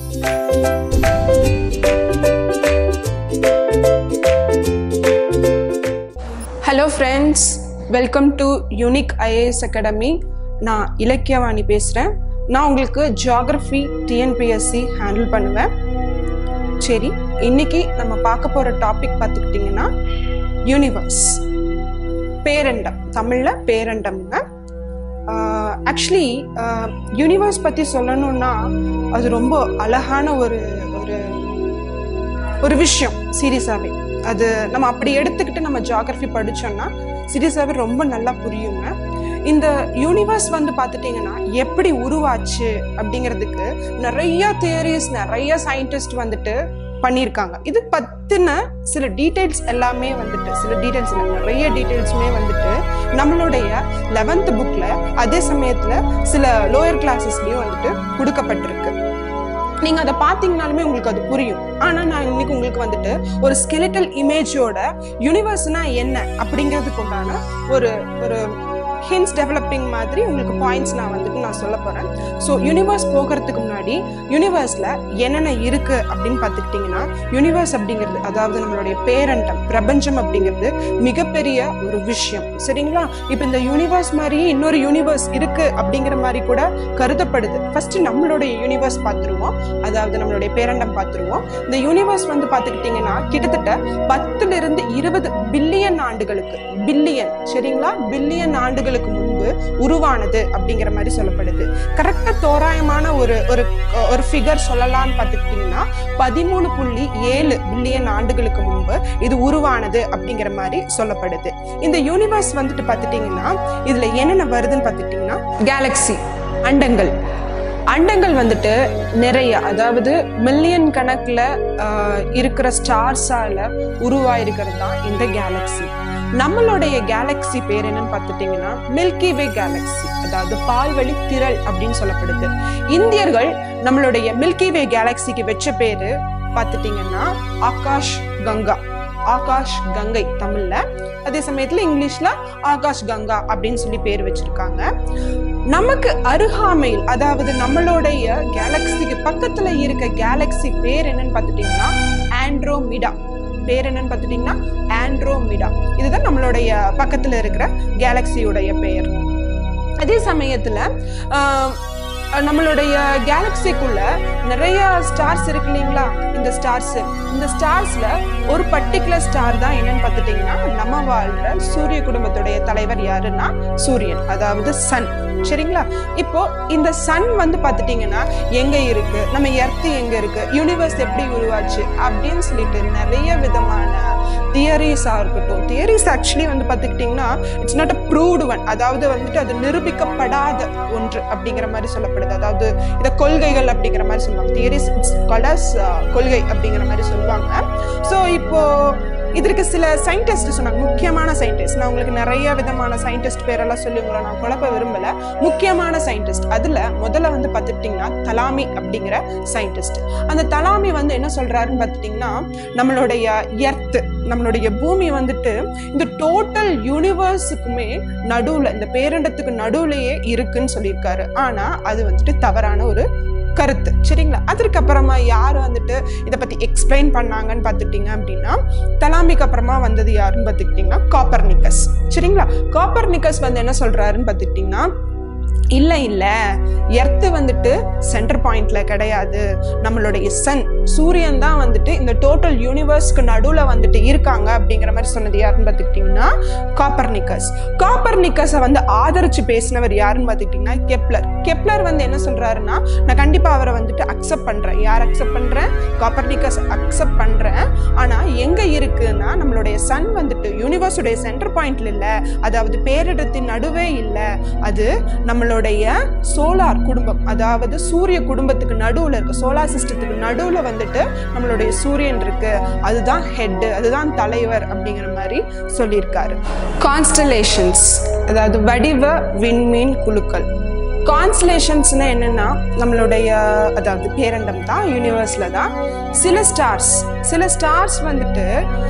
hello friends welcome to unique IAS academy நான் இலக்கியவாணி பேசுகிறேன் நான் உங்களுக்கு ஜியாகிரஃபி டிஎன்பிஎஸ்சி ஹேண்டில் பண்ணுவேன் சரி இன்னைக்கு நம்ம பார்க்க போகிற டாபிக் பார்த்துக்கிட்டிங்கன்னா யூனிவர்ஸ் பேரண்டம் தமிழில் பேரண்டம்ங்க ஆக்சுவலி யூனிவர்ஸ் பற்றி சொல்லணும்னா அது ரொம்ப அழகான ஒரு ஒரு ஒரு விஷயம் சீரியஸாகவே அது நம்ம அப்படி எடுத்துக்கிட்டு நம்ம ஜியாகிரஃபி படித்தோம்னா சீரியஸாகவே ரொம்ப நல்லா புரியுங்க இந்த யூனிவர்ஸ் வந்து பார்த்துட்டிங்கன்னா எப்படி உருவாச்சு அப்படிங்கிறதுக்கு நிறைய தியரிஸ் நிறைய சயின்டிஸ்ட் வந்துட்டு பண்ணியிருக்காங்க இது பற்றின சில டீட்டெயில்ஸ் எல்லாமே வந்துட்டு சில டீட்டெயில்ஸ் இல்லை நிறைய டீட்டெயில்ஸுமே வந்துட்டு நம்மளுடைய லெவன்த் புக்கில் அதே சமயத்தில் சில லோயர் கிளாஸஸ்லேயும் வந்துட்டு கொடுக்கப்பட்டிருக்கு நீங்க அதை பார்த்தீங்கனாலுமே உங்களுக்கு அது புரியும் ஆனா நான் இன்னைக்கு உங்களுக்கு வந்துட்டு ஒரு ஸ்கெலிட்டல் இமேஜோட யூனிவர்ஸ்னா என்ன அப்படிங்கிறதுக்கு உண்டான ஒரு ஒரு ஹின்ஸ் டெவலப்பிங் மாதிரி உங்களுக்கு பாயிண்ட்ஸ் நான் வந்துட்டு நான் சொல்ல போறேன் ஸோ யூனிவர்ஸ் போகிறதுக்கு முன்னாடி யூனிவர்ஸ்ல என்னென்ன இருக்கு அப்படின்னு பார்த்துக்கிட்டிங்கன்னா யூனிவர்ஸ் அப்படிங்கிறது அதாவது நம்மளுடைய பேரண்டம் பிரபஞ்சம் அப்படிங்கிறது மிகப்பெரிய ஒரு விஷயம் சரிங்களா இப்போ இந்த யூனிவர்ஸ் மாதிரியே இன்னொரு யூனிவர்ஸ் இருக்கு அப்படிங்கிற மாதிரி கூட கருதப்படுது ஃபர்ஸ்ட் நம்மளுடைய யூனிவர்ஸ் பார்த்துருவோம் அதாவது நம்மளுடைய பேரண்டம் பார்த்துருவோம் இந்த யூனிவர்ஸ் வந்து பார்த்துக்கிட்டிங்கன்னா கிட்டத்தட்ட பத்துல இருந்து இருபது பில்லியன் ஆண்டுகளுக்கு பில்லியன் சரிங்களா பில்லியன் ஆண்டுகளுக்கு முன்பு உருவானது அப்படிங்கிற மாதிரி சொல்லப்படுது கரெக்டா தோராயமான ஒரு ஒரு ஒரு ஃபிகர் சொல்லலாம்னு பார்த்துக்கிட்டிங்கன்னா பதிமூணு புள்ளி ஏழு பில்லியன் ஆண்டுகளுக்கு முன்பு இது உருவானது அப்படிங்கிற மாதிரி சொல்லப்படுது இந்த யூனிவர்ஸ் வந்துட்டு பார்த்துட்டிங்கன்னா இதுல என்னென்ன வருதுன்னு பார்த்துக்கிட்டிங்கன்னா கேலக்ஸி அண்டங்கள் அண்டங்கள் வந்துட்டு நிறைய அதாவது மில்லியன் கணக்கில் இருக்கிற ஸ்டார்ஸால உருவாயிருக்கிறது தான் இந்த கேலக்ஸி நம்மளுடைய கேலக்ஸி பேர் என்னன்னு பார்த்துட்டீங்கன்னா மில்கி வே கேலக்ஸி அதாவது பால்வழி திரள் அப்படின்னு சொல்லப்படுது இந்தியர்கள் நம்மளுடைய மில்கி வே கேலக்சிக்கு வச்ச பேரு பார்த்துட்டீங்கன்னா ஆகாஷ் கங்கா ஆகாஷ் கங்கை தமிழ்ல அதே சமயத்துல இங்கிலீஷ்ல ஆகாஷ் கங்கா அப்படின்னு சொல்லி பேர் வச்சிருக்காங்க நமக்கு அருகாமையில் அதாவது நம்மளுடைய கேலக்சிக்கு பக்கத்துல இருக்க கேலக்சி பேர் என்னன்னு பார்த்துட்டீங்கன்னா ஆண்ட்ரோமிடா பேர் என்னன்னு பார்த்துட்டீங்கன்னா ஆண்ட்ரோமிடா இதுதான் நம்மளுடைய பக்கத்துல இருக்கிற கேலக்சியுடைய பெயர் அதே சமயத்துல நம்மளுடைய கேலக்சிக்குள்ள நிறைய ஸ்டார்ஸ் இருக்கு இல்லைங்களா இந்த ஸ்டார்ஸ் இந்த ஸ்டார்ஸ்ல ஒரு பர்டிகுலர் ஸ்டார் தான் என்னன்னு பார்த்துட்டீங்கன்னா நம்ம வாழ்ற சூரிய குடும்பத்துடைய தலைவர் யாருன்னா சூரியன் அதாவது சன் சரிங்களா இப்போ இந்த சன் வந்து பார்த்துட்டீங்கன்னா எங்க இருக்கு நம்ம எர்த்து எங்க இருக்கு யூனிவர்ஸ் எப்படி உருவாச்சு அப்படின்னு சொல்லிட்டு நிறைய விதமான தியரிஸா இருக்கட்டும் தியரிஸ் ஆக்சுவலி வந்து பார்த்துக்கிட்டிங்கன்னா it's not a proved one அதாவது வந்துட்டு அது நிரூபிக்கப்படாத ஒன்று அப்படிங்கிற மாதிரி சொல்லப்படுது அதாவது இதை கொள்கைகள் அப்படிங்கிற மாதிரி சொல்லுவாங்க தியரிஸ் இட்ஸ் கலர்ஸ் கொள்கை அப்படிங்கிற மாதிரி சொல்லுவாங்க ஸோ இப்போ இதற்கு சில சயின்டிஸ்ட் சொன்னாங்க முக்கியமான சயின்டிஸ்ட் நான் உங்களுக்கு நிறைய விதமான சயின்டிஸ்ட் பேரெல்லாம் சொல்லி உங்களை நான் குழப்ப விரும்பல முக்கியமான சயின்டிஸ்ட் அதுல முதல்ல வந்து பார்த்துட்டிங்கன்னா தலாமி அப்படிங்கிற சயின்டிஸ்ட் அந்த தலாமி வந்து என்ன சொல்றாருன்னு பார்த்துட்டிங்கன்னா நம்மளுடைய எர்த்து நம்மளுடைய பூமி வந்துட்டு இந்த டோட்டல் யூனிவர்ஸுக்குமே நடுவுல இந்த பேரண்டத்துக்கு நடுவுலயே இருக்குன்னு சொல்லியிருக்காரு ஆனா அது வந்துட்டு தவறான ஒரு கருத்து சரிங்களா அதற்கப்புறமா யார் வந்துட்டு இதை பற்றி எக்ஸ்பிளைன் பண்ணாங்கன்னு பார்த்துட்டிங்க அப்படின்னா தலாமிக்கு அப்புறமா வந்தது யாருன்னு பார்த்துக்கிட்டிங்கன்னா காப்பர் நிக்கஸ் சரிங்களா காப்பர் நிக்கஸ் வந்து என்ன சொல்கிறாருன்னு பார்த்துக்கிட்டிங்கன்னா இல்லை இல்லை எர்த்து வந்துட்டு சென்டர் பாயிண்ட்ல கிடையாது நம்மளுடைய சன் சூரியன் தான் வந்துட்டு இந்த டோட்டல் யூனிவர்ஸ்க்கு நடுவில் வந்துட்டு இருக்காங்க அப்படிங்கிற மாதிரி சொன்னது யாருன்னு பார்த்துக்கிட்டிங்கன்னா காப்பர் நிக்கஸ் காப்பர் நிக்கஸை வந்து ஆதரிச்சு பேசினவர் யாருன்னு பார்த்துக்கிட்டிங்கன்னா கெப்லர் கெப்லர் வந்து என்ன சொல்றாருன்னா நான் கண்டிப்பாக அவரை வந்துட்டு அக்செப்ட் பண்ணுறேன் யார் அக்செப்ட் பண்ணுறேன் காப்பர் நிக்கஸ் அக்செப்ட் பண்ணுறேன் ஆனால் எங்கே இருக்குன்னா நம்மளுடைய சன் வந்துட்டு யூனிவர்ஸுடைய சென்டர் பாயிண்ட்ல இல்லை அதாவது பேரிடத்தின் நடுவே இல்லை அது நம்மளோட நம்மளுடைய சோலார் குடும்பம் அதாவது சூரிய குடும்பத்துக்கு நடுவில் இருக்கு சோலார் சிஸ்டத்துக்கு நடுவில் வந்துட்டு நம்மளுடைய சூரியன் இருக்கு அதுதான் ஹெட் அதுதான் தலைவர் அப்படிங்கிற மாதிரி சொல்லியிருக்காரு கான்ஸ்டலேஷன்ஸ் அதாவது வடிவ விண்மீன் குழுக்கள் கான்ஸ்லேஷன்ஸ்னா என்னன்னா நம்மளுடைய அதாவது பேரண்டம் தான் யூனிவர்ஸ்ல தான் சில ஸ்டார்ஸ் சில ஸ்டார்ஸ் வந்துட்டு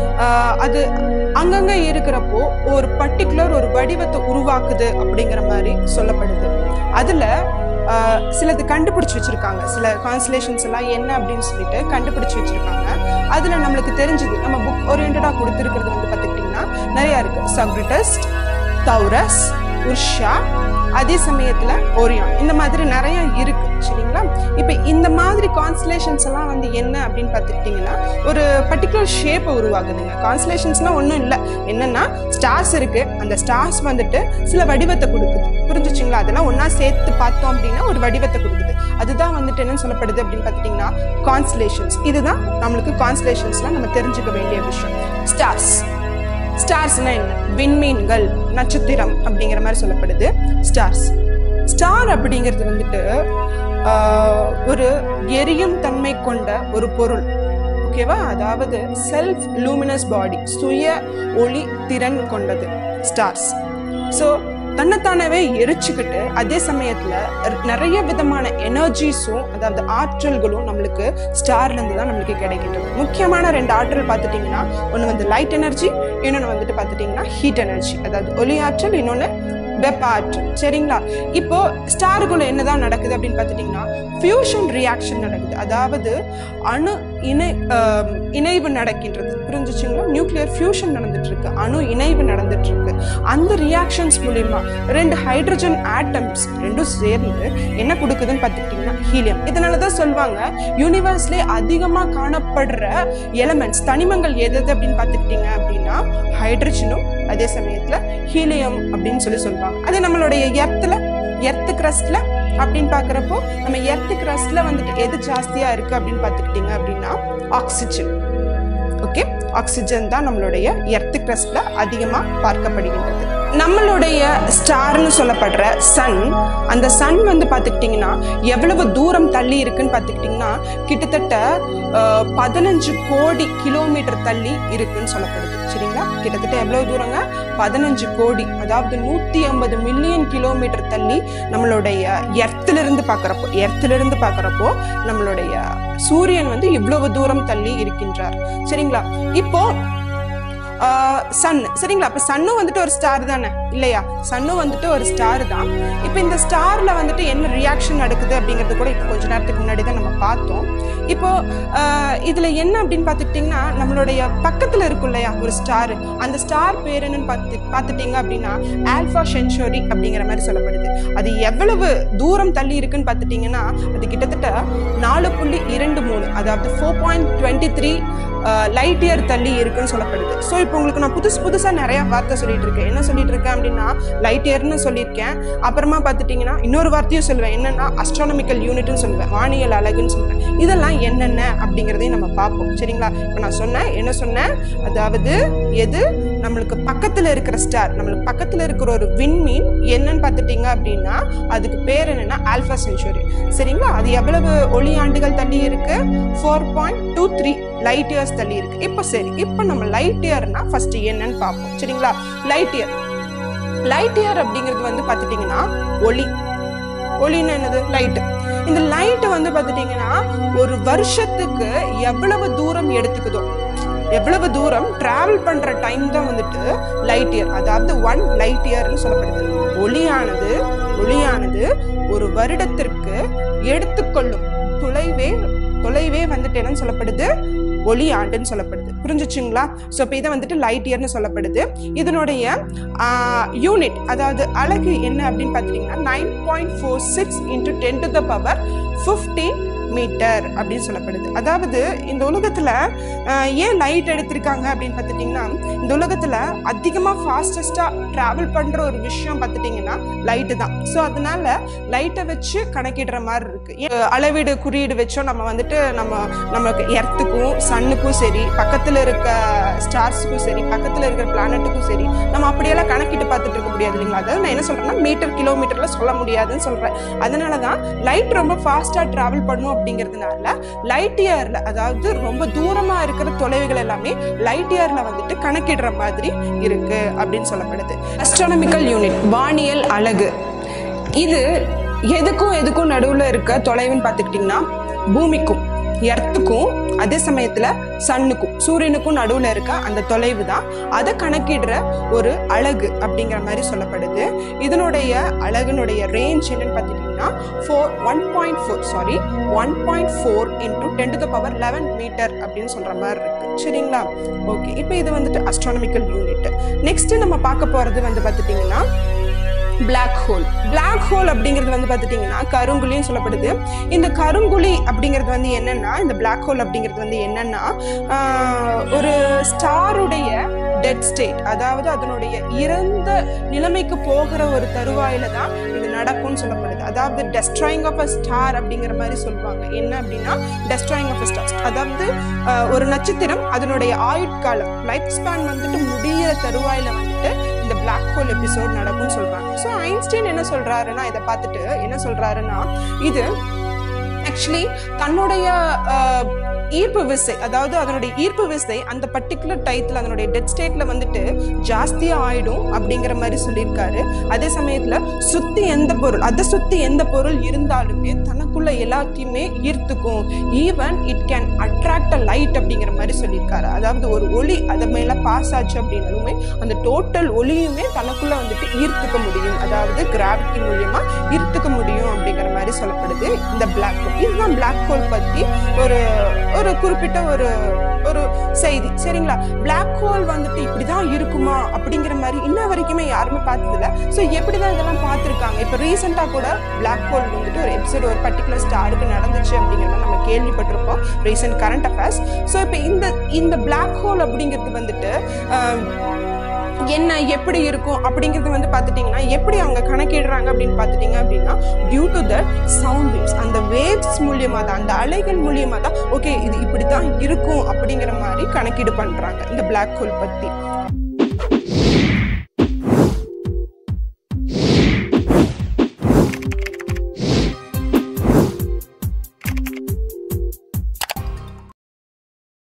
அது அங்கங்க இருக்கிறப்போ ஒரு பர்டிகுலர் ஒரு வடிவத்தை உருவாக்குது அப்படிங்கிற மாதிரி சொல்லப்படுது அதுல ஆஹ், சிலது கண்டுபிடிச்சு வச்சிருக்காங்க சில கான்ஸ்லேஷன்ஸ் எல்லாம் என்ன அப்படின்னு சொல்லிட்டு கண்டுபிடிச்சு வச்சிருக்காங்க அதுல நம்மளுக்கு தெரிஞ்சது நம்ம புக் ஓரியன்டா கொடுத்துருக்கிறது வந்து பார்த்துக்கிட்டிங்கன்னா நிறைய இருக்கு சக்ரிட்டஸ்ட் தௌரஸ் உர்ஷா அதே சமயத்துல ஓரியான் இந்த மாதிரி நிறைய இருக்கு சரிங்களா இப்போ இந்த மாதிரி கான்ஸ்லேஷன்ஸ் எல்லாம் வந்து என்ன அப்படின்னு பார்த்துக்கிட்டிங்கன்னா ஒரு பர்டிகுலர் ஷேப்பை உருவாக்குதுங்க கான்ஸ்லேஷன்ஸ்லாம் ஒன்றும் இல்லை என்னன்னா ஸ்டார்ஸ் இருக்கு அந்த ஸ்டார்ஸ் வந்துட்டு சில வடிவத்தை கொடுக்குது புரிஞ்சுச்சுங்களா அதெல்லாம் ஒன்றா சேர்த்து பார்த்தோம் அப்படின்னா ஒரு வடிவத்தை கொடுக்குது அதுதான் வந்துட்டு என்னன்னு சொல்லப்படுது அப்படின்னு பார்த்துட்டிங்கன்னா கான்ஸ்லேஷன்ஸ் இதுதான் நம்மளுக்கு கான்ஸ்லேஷன்ஸ்லாம் நம்ம தெரிஞ்சுக்க வேண்டிய விஷயம் ஸ்டார்ஸ் ஸ்டார்ஸ்னா என்ன விண்மீன்கள் நட்சத்திரம் அப்படிங்கிற மாதிரி சொல்லப்படுது ஸ்டார்ஸ் ஸ்டார் அப்படிங்கிறது வந்துட்டு ஆஹ், ஒரு எரியும் தன்மை கொண்ட ஒரு பொருள் ஓகேவா அதாவது செல்ஃப் லூமினஸ் பாடி சுய ஒளி திறன் கொண்டது ஸ்டார்ஸ் ஸோ தன்னைத்தானவே எரிச்சுக்கிட்டு அதே சமயத்துல ர- நிறைய விதமான எனர்ஜிஸும் அதாவது ஆற்றல்களும் நம்மளுக்கு ஸ்டார்ல இருந்து தான் நம்மளுக்கு கிடைக்கின்றது முக்கியமான ரெண்டு ஆற்றல் பார்த்துட்டிங்கன்னா ஒன்று வந்து லைட் எனர்ஜி இன்னொன்று வந்துட்டு பார்த்துட்டிங்கன்னா ஹீட் எனர்ஜி அதாவது ஒளி ஆற்றல் இன்னொன்று வெப்ப ஆற்றல் சரிங்களா இப்போ ஸ்டாருக்குள்ள என்னதான் நடக்குது அப்படின்னு பார்த்துட்டிங்கன்னா ஃபியூஷன் ரியாக்ஷன் நடக்குது அதாவது அணு இணை ஆம், இணைவு நடக்கின்றது புரிஞ்சுச்சுங்களா நியூக்ளியர் ஃபியூஷன் நடந்துட்டு இருக்கு அணு இணைவு நடந்துட்டு இருக்கு அந்த ரியாக்ஷன்ஸ் மூலியமா ரெண்டு ஹைட்ரஜன் ஆட்டம்ஸ் ரெண்டும் சேர்ந்து என்ன கொடுக்குதுன்னு பார்த்துக்கிட்டிங்கன்னா ஹீலியம் இதனால தான் சொல்லுவாங்க யூனிவர்ஸ்லேயே அதிகமாக காணப்படுற எலமெண்ட்ஸ் தனிமங்கள் எது எது அப்படின்னு பார்த்துக்கிட்டிங்க அப்படின்னா ஹைட்ரஜனும் அதே சமயத்தில் ஹீலியம் அப்படின்னு சொல்லி சொல்லுவாங்க அது நம்மளுடைய எர்த்தில் எர்த்து கிரஸ்ட்ல அப்படின்னு பார்க்குறப்போ நம்ம எர்த்து கிரஸ்ட்ல வந்துட்டு எது ஜாஸ்தியாக இருக்கு அப்படின்னு பார்த்துக்கிட்டிங்க அப்படின்னா ஆக்சிஜன் ஓகே ஆக்சிஜன் தான் நம்மளுடைய எர்த்து கிரஸ்ட்ல அதிகமாக பார்க்கப்படுகின்றது நம்மளுடைய ஸ்டார்னு சொல்லப்படுற சன் அந்த சன் வந்து பார்த்துக்கிட்டிங்கன்னா எவ்வளவு தூரம் தள்ளி இருக்குன்னு பார்த்துக்கிட்டிங்கன்னா கிட்டத்தட்ட அஹ், பதினஞ்சு கோடி கிலோமீட்டர் தள்ளி இருக்குன்னு சொல்லப்படுது சரிங்களா கிட்டத்தட்ட எவ்வளவு தூரங்க பதினஞ்சு கோடி அதாவது நூற்றி ஐம்பது மில்லியன் கிலோமீட்டர் தள்ளி நம்மளுடைய எர்த்துல இருந்து பார்க்குறப்போ எர்த்துல இருந்து பார்க்குறப்போ நம்மளுடைய சூரியன் வந்து இவ்வளவு தூரம் தள்ளி இருக்கின்றார் சரிங்களா இப்போ சன் சரிங்களா அப்போ சன்னும் வந்துட்டு ஒரு ஸ்டார் தானே இல்லையா சன்னும் வந்துட்டு ஒரு ஸ்டார் தான் இப்போ இந்த ஸ்டார்ல வந்துட்டு என்ன ரியாக்ஷன் நடக்குது அப்படிங்கிறது கூட இப்போ கொஞ்ச நேரத்துக்கு முன்னாடி தான் நம்ம பார்த்தோம் இப்போ ஆஹ், இதுல என்ன அப்படின்னு பார்த்துக்கிட்டிங்கன்னா நம்மளுடைய பக்கத்துல இருக்கும் இல்லையா ஒரு ஸ்டார் அந்த ஸ்டார் பேர் என்னன்னு பார்த்து பார்த்துட்டீங்க அப்படின்னா ஆல்ஃபா சென்ச்சுரி அப்படிங்கிற மாதிரி சொல்லப்படுது அது எவ்வளவு தூரம் தள்ளி இருக்குன்னு பார்த்துட்டிங்கன்னா அது கிட்டத்தட்ட நாலு புள்ளி இரண்டு மூணு அதாவது four point twenty three light year தள்ளி இருக்குன்னு சொல்லப்படுது ஸோ இப்போ உங்களுக்கு நான் புதுசு புதுசாக நிறைய வார்த்தை சொல்லிட்டு இருக்கேன் என்ன சொல்லிட்டு இருக்கேன் அப்படின்னா லைட் இயர்னு சொல்லியிருக்கேன் அப்புறமா பார்த்துட்டிங்கன்னா இன்னொரு வார்த்தையும் சொல்லுவேன் என்னன்னா அஸ்ட்ரானமிக்கல் யூனிட்னு சொல்லுவேன் வானியல் அழகுன்னு சொல்லுவேன் இதெல்லாம் என்னென்ன அப்படிங்கிறதையும் நம்ம பார்ப்போம் சரிங்களா இப்போ நான் சொன்னேன் என்ன சொன்னேன் அதாவது எது நம்மளுக்கு பக்கத்தில் இருக்கிற ஸ்டார் நம்மளுக்கு பக்கத்தில் இருக்கிற ஒரு விண்மீன் என்னன்னு பார்த்துட்டீங்க அப்படின்னா அதுக்கு பேர் என்னன்னா ஆல்ஃபா சென்ச்சுரி சரிங்களா அது எவ்வளவு ஒளி ஆண்டுகள் தள்ளி இருக்கு four point two three light years தள்ளி இருக்கு இப்போ சரி இப்போ நம்ம லைட் இயர்னா ஃபர்ஸ்ட் என்னன்னு பார்ப்போம் சரிங்களா லைட் இயர் லைட் இயர் அப்படிங்கிறது வந்து பார்த்துட்டிங்கன்னா ஒளி ஒளின்னு என்னது லைட் இந்த லைட் வந்து பார்த்துட்டிங்கன்னா ஒரு வருஷத்துக்கு எவ்வளவு தூரம் எடுத்துக்குதோ எவ்வளவு தூரம் டிராவல் பண்ற டைம் தான் வந்துட்டு லைட் இயர் அதாவது ஒன் லைட் இயர்னு சொல்லப்படுது ஒளியானது ஒளியானது ஒரு வருடத்திற்கு எடுத்துக்கொள்ளும் தொலைவே தொலைவே வந்துட்டு என்னன்னு சொல்லப்படுது ஒளி ஆண்டுன்னு சொல்லப்படுது புரிஞ்சுச்சுங்களா ஸோ இப்போ இதை வந்துட்டு லைட் இயர்னு சொல்லப்படுது இதனுடைய யூனிட் அதாவது அழகு என்ன அப்படின்னு பார்த்தீங்கன்னா nine point four six into ten to the power fifteen metre அப்படின்னு சொல்லப்படுது அதாவது இந்த உலகத்தில் ஏன் லைட் எடுத்திருக்காங்க அப்படின்னு பார்த்துட்டிங்கன்னா இந்த உலகத்தில் அதிகமாக ஃபாஸ்டஸ்ட்டாக ட்ராவல் பண்ணுற ஒரு விஷயம் பார்த்துட்டிங்கன்னா லைட்டு தான் ஸோ அதனால லைட்டை வச்சு கணக்கிடுற மாதிரி இருக்குது அளவீடு குறியீடு வச்சோம் நம்ம வந்துட்டு நம்ம நமக்கு எர்த்துக்கும் சன்னுக்கும் சரி பக்கத்தில் இருக்க ஸ்டார்ஸுக்கும் சரி பக்கத்தில் இருக்கிற பிளானட்டுக்கும் சரி நம்ம அப்படியெல்லாம் கணக்கிட்டு பார்த்துட்டு இருக்க முடியாது இல்லைங்களா அதாவது நான் என்ன சொல்கிறேன்னா மீட்டர் கிலோமீட்டரில் சொல்ல முடியாதுன்னு சொல்கிறேன் அதனால தான் லைட் ரொம்ப ஃபாஸ்ட்டாக ட்ராவல் பண்ணும் அப்படிங்கிறதுனால லைட் இயரில் அதாவது ரொம்ப தூரமாக இருக்கிற தொலைவுகள் எல்லாமே லைட் இயரில் வந்துட்டு கணக்கிடுற மாதிரி இருக்கு அப்படின்னு சொல்லப்படுது அஸ்ட்ரானமிக்கல் யூனிட் வானியல் அலகு இது எதுக்கும் எதுக்கும் நடுவில் இருக்க தொலைவுன்னு பார்த்துக்கிட்டிங்கன்னா பூமிக்கும் எர்த்துக்கும் அதே சமயத்துல சன்னுக்கும் சூரியனுக்கும் நடுவுல இருக்க அந்த தொலைவு தான் அதை கணக்கிடுற ஒரு அழகு அப்படிங்கிற மாதிரி சொல்லப்படுது இதனுடைய அழகுனுடைய ரேஞ்ச் என்னன்னு பார்த்துட்டீங்கன்னா four one point four sorry one point four into ten to the power eleven metre அப்படின்னு சொல்ற மாதிரி இருக்கு சரிங்களா ஓகே இப்போ இது வந்துட்டு அஸ்ட்ரானமிக்கல் யூனிட் நெக்ஸ்ட் நம்ம பார்க்க போறது வந்து பார்த்துட்டீங்கன்னா பிளாக் ஹோல் பிளாக் ஹோல் அப்படிங்கிறது வந்து பார்த்துட்டிங்கன்னா கருங்குழின்னு சொல்லப்படுது இந்த கருங்குழி அப்படிங்கிறது வந்து என்னன்னா இந்த பிளாக் ஹோல் அப்படிங்கிறது வந்து என்னன்னா ஆஹ், ஒரு ஸ்டாருடைய டெட் ஸ்டேட் அதாவது அதனுடைய இறந்த நிலைமைக்கு போகிற ஒரு தருவாயில தான் இது நடக்கும்னு சொல்லப்படுது அதாவது டெஸ்ட்ராயிங் ஆஃப் அ ஸ்டார் அப்படிங்கிற மாதிரி சொல்லுவாங்க என்ன அப்படின்னா டெஸ்ட்ராயிங் ஆஃப் அ ஸ்டார் அதாவது ஆஹ், ஒரு நட்சத்திரம் அதனுடைய ஆயுட்காலம் லைஃப் ஸ்பேன் வந்துட்டு முடியிற தருவாயில வந்துட்டு இந்த பிளாக் ஹோல் எபிசோட் நடக்கும்னு சொல்றாங்க ஸோ ஐன்ஸ்டைன் என்ன சொல்றாருன்னா இதை பார்த்துட்டு என்ன சொல்றாருன்னா இது ஆக்சுவலி தன்னுடைய ஆஹ், ஈர்ப்பு விசை அதாவது அதனுடைய ஈர்ப்பு விசை அந்த பர்டிகுலர் டயத்தில் அதனுடைய டெட் ஸ்டேட்ல வந்துட்டு ஜாஸ்தியாக ஆயிடும் அப்படிங்கிற மாதிரி சொல்லியிருக்காரு அதே சமயத்தில் சுத்தி எந்த பொருள் அதை சுத்தி எந்த பொருள் இருந்தாலுமே தனக்குள்ள எல்லாத்தையுமே ஈர்த்துக்கும் even it can attract a light அப்படிங்கிற மாதிரி சொல்லியிருக்காரு அதாவது ஒரு ஒளி அது மேல பாஸ் ஆச்சு அப்படின்னாலுமே அந்த டோட்டல் ஒளியுமே தனக்குள்ள வந்துட்டு ஈர்த்துக்க முடியும் அதாவது கிராவிட்டி மூலியமா ஈர்த்துக்க முடியும் அப்படிங்கிற மாதிரி சொல்லப்படுது இந்த பிளாக் ஹோல் இதுதான் பிளாக் ஹோல் பத்தி ஒரு ஒரு குறிப்பிட்ட ஒரு ஒரு செய்தி சரிங்களா பிளாக் ஹோல் வந்துட்டு இப்படிதான் இருக்குமா அப்படிங்கிற மாதிரி இன்ன வரைக்குமே யாருமே பார்த்ததில்ல ஸோ எப்படிதான் இதெல்லாம் பார்த்துருக்காங்க இப்போ ரீசெண்டாக கூட பிளாக் ஹோல் வந்துட்டு ஒரு எபிசோட் ஒரு பர்டிகுலர் ஸ்டாருக்கு நடந்துச்சு அப்படிங்கிற மாதிரி நம்ம கேள்விப்பட்டிருப்போம் ரீசெண்ட் கரண்ட் அஃபேர்ஸ் ஸோ இப்போ இந்த இந்த பிளாக் ஹோல் அப்படிங்கிறது வந்துட்டு ஆஹ், என்ன எப்படி இருக்கும் அப்படிங்கிறது வந்து பார்த்துட்டிங்கன்னா எப்படி அவங்க கணக்கிடுறாங்க அப்படின்னு பார்த்துட்டிங்க அப்படின்னா due to the sound waves அந்த வேவ்ஸ் மூலியமாக தான் அந்த அலைகள் மூலியமாக தான் ஓகே இது இப்படி தான் இருக்கும் அப்படிங்கிற மாதிரி கணக்கீடு பண்ணுறாங்க இந்த பிளாக் ஹோல் பற்றி